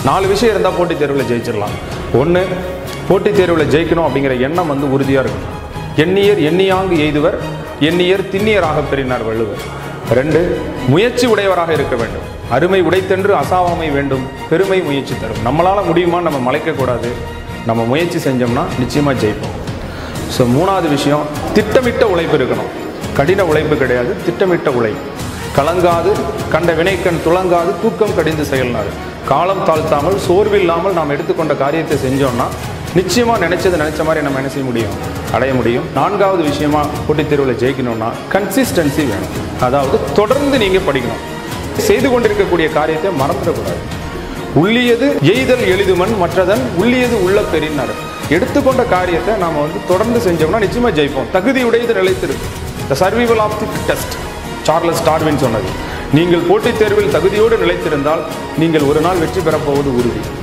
நாலு விஷயம் இருந்தால் போட்டித் தேர்வில் ஜெயிச்சிடலாம் ஒன்று போட்டித் தேர்வில் ஜெயிக்கணும் அப்படிங்கிற எண்ணம் வந்து உறுதியாக இருக்கணும் எண்ணியர் எண்ணியாங்கு எய்துவர் எண்ணியர் திண்ணியராக பெறினார் வள்ளுவர் ரெண்டு முயற்சி உடையவராக இருக்க வேண்டும் அருமை உடைத்தென்று அசாவாமை வேண்டும் பெருமை முயற்சி தரும் நம்மளால் முடியுமா நம்ம மலைக்கக்கூடாது நம்ம முயற்சி செஞ்சோம்னா நிச்சயமாக ஜெயிப்போம் ஸோ மூணாவது விஷயம் திட்டமிட்ட உழைப்பு இருக்கணும் கடின உழைப்பு கிடையாது திட்டமிட்ட உழைப்பு கலங்காது கண்ட வினைக்கண் துளங்காது தூக்கம் கடிந்து செயல்னாரு காலம் தாழ்த்தாமல் சோர்வில்லாமல் நாம் எடுத்துக்கொண்ட காரியத்தை செஞ்சோம்னா நிச்சயமா நினைச்சது நினைச்ச மாதிரி நம்ம என்ன செய்ய முடியும் அடைய முடியும் நான்காவது விஷயமா போட்டித் தேர்வில் ஜெயிக்கணும்னா கன்சிஸ்டன்சி வேணும் அதாவது தொடர்ந்து நீங்க படிக்கணும் செய்து கொண்டிருக்கக்கூடிய காரியத்தை மறந்துடக்கூடாது உள்ளியது எய்தல் எளிதுமன் மற்றதன் உள்ளியது உள்ள பெரினார் எடுத்துக்கொண்ட காரியத்தை நாம வந்து தொடர்ந்து செஞ்சோம்னா நிச்சயமா ஜெயிப்போம் தகுதி உடையது நிலைத்திருக்கு the survival of the test Charles Darwin சொன்னது நீங்கள் போட்டித் தேர்வில் தகுதியோடு நிலைத்திருந்தால் நீங்கள் ஒரு நாள் வெற்றி பெறப் போவது உறுதி